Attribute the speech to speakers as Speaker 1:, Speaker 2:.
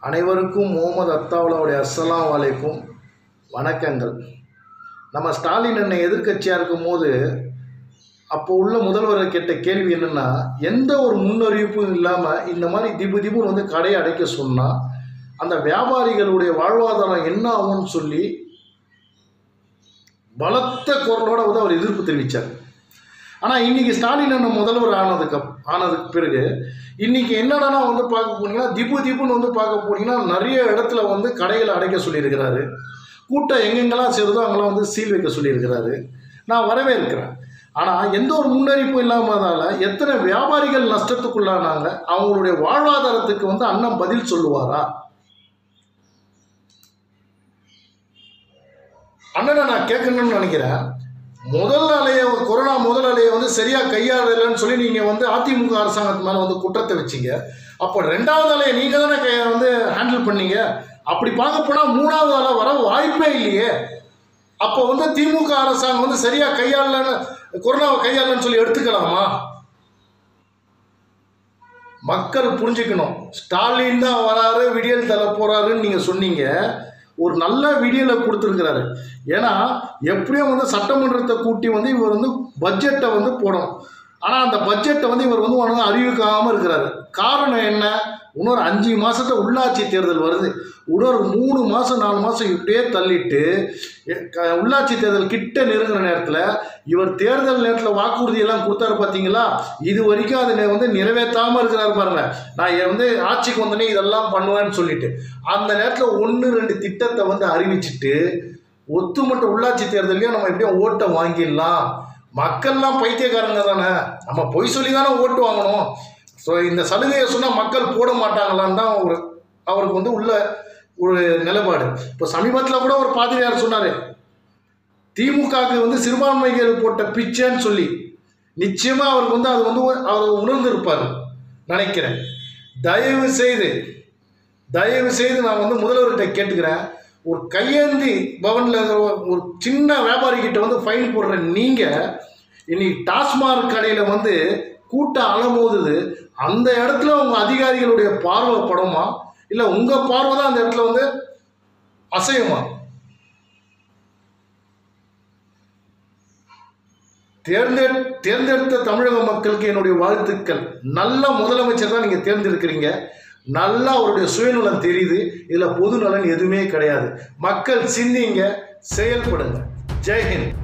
Speaker 1: அனைவருக்கும் முகமது அத்தாவுலாவுடைய அஸ்ஸலாம் வலைக்கும் வணக்கங்கள் நம்ம ஸ்டாலின் அண்ணன் எதிர்க்கட்சியாக இருக்கும்போது அப்போ உள்ள முதல்வரை கேட்ட கேள்வி என்னென்னா எந்த ஒரு முன்னறிவிப்பும் இல்லாமல் இந்த மாதிரி திபு திபுன்னு வந்து கடையை அடைக்க சொன்னால் அந்த வியாபாரிகளுடைய வாழ்வாதாரம் என்ன ஆகும்னு சொல்லி பலத்த குரலோட வந்து அவர் எதிர்ப்பு தெரிவித்தார் ஆனால் இன்னைக்கு ஸ்டாலின் அண்ணன் முதல்வர் ஆனதுக்கு அப்- ஆனதுக்கு பிறகு இன்னைக்கு என்னடனா வந்து பார்க்க போனீங்கன்னா திபு திபுன்னு வந்து பார்க்க போனீங்கன்னா நிறைய இடத்துல வந்து கடைகளை அடைக்க சொல்லியிருக்கிறாரு கூட்டம் எங்கெங்கெல்லாம் சேருதோ அங்கெல்லாம் வந்து சீல் வைக்க சொல்லியிருக்கிறாரு நான் வரவேற்கிறேன் ஆனால் எந்த ஒரு முன்னறிவிப்பும் இல்லாமதால எத்தனை வியாபாரிகள் நஷ்டத்துக்குள்ளானாங்க அவங்களுடைய வாழ்வாதாரத்துக்கு வந்து அண்ணன் பதில் சொல்லுவாரா அண்ணனை நான் கேட்கணும்னு நினைக்கிறேன் முதல் அலையை கொரோனா முதல் அலையை வந்து சரியாக கையாளலைன்னு சொல்லி நீங்கள் வந்து அதிமுக அரசாங்கத்து மேலே வந்து குற்றத்தை வச்சீங்க அப்போ ரெண்டாவது அலையை நீங்கள் தானே கை வந்து ஹேண்டில் பண்ணீங்க அப்படி பார்க்க போனால் மூணாவது அலை வர வாய்ப்பே இல்லையே அப்போ வந்து திமுக அரசாங்கம் வந்து சரியாக கையாளலன்னு கொரோனாவை கையாளலன்னு சொல்லி எடுத்துக்கலாமா மக்கள் புரிஞ்சுக்கணும் ஸ்டாலின் தான் வராரு விடியல் தர போறாருன்னு நீங்கள் சொன்னீங்க ஒரு நல்ல விடியலை கொடுத்துருக்கிறாரு ஏன்னா எப்படியும் வந்து சட்டமன்றத்தை கூட்டி வந்து இவர் வந்து பட்ஜெட்டை வந்து போடணும் ஆனால் அந்த பட்ஜெட்டை வந்து இவர் வந்து ஒன்றும் அறிவிக்காமல் இருக்கிறாரு காரணம் என்ன இன்னொரு அஞ்சு மாதத்தை உள்ளாட்சி தேர்தல் வருது இன்னொரு மூணு மாதம் நாலு மாதம் இப்படியே தள்ளிட்டு எ- க- உள்ளாட்சி தேர்தல் கிட்ட நெருங்குற நேரத்தில் இவர் தேர்தல் நேரத்தில் வாக்குறுதி எல்லாம் கொடுத்தாரு பார்த்தீங்களா இது வரைக்கும் அதை வந்து நிறைவேற்றாமல் இருக்கிறாரு பாருங்க நான் இ- வந்து ஆட்சிக்கு வந்தோடனே இதெல்லாம் பண்ணுவேன்னு சொல்லிட்டு அந்த நேரத்தில் ஒன்று ரெண்டு திட்டத்தை வந்து அறிவிச்சிட்டு ஒத்துமொட்ட உள்ளாட்சி தேர்தலையும் நம்ம எப்படியும் ஓட்டை வாங்கிடலாம் மக்கள்லாம் பைத்தியக்காரங்க தானே நம்ம பொய் சொல்லி தானே ஓட்டு வாங்கணும் ஸோ இந்த சலுகையை சொன்னால் மக்கள் போட மாட்டாங்களான்னு தான் ஒரு அவருக்கு வந்து உள்ள ஒரு நிலைப்பாடு இப்போ சமீபத்தில் கூட ஒரு பாதிரியார் சொன்னார் திமுகவுக்கு வந்து சிறுபான்மைகள் போட்ட பிச்சைன்னு சொல்லி நிச்சயமாக அவருக்கு வந்து அது வந்து அவர் உணர்ந்திருப்பார் நினைக்கிறேன் தயவு செய்து தயவு செய்து நான் வந்து முதல்வர்கிட்ட கேட்டுக்கிறேன் ஒரு கையேந்தி பவனில் இருக்கிற ஒரு சின்ன வியாபாரிகிட்ட வந்து ஃபைன் போடுற நீங்கள் இன்னைக்கு டாஸ்மாக் கடையில் வந்து கூட்டம் அலமோதுது அந்த இடத்துல உங்கள் அதிகாரிகளுடைய பார்வை படுமா இல்லை உங்கள் பார்வை தான் அந்த இடத்துல வந்து அசையுமா தேர்ந்தெ தேர்ந்தெடுத்த தமிழக மக்களுக்கு என்னுடைய வாழ்த்துக்கள் நல்ல முதலமைச்சர் தான் நீங்கள் தேர்ந்தெடுக்கிறீங்க நல்லா அவருடைய சுயநலம் தெரியுது இதில் பொது நலன் எதுவுமே கிடையாது மக்கள் சிந்திங்க செயல்படுங்க ஜெய்ஹிந்த்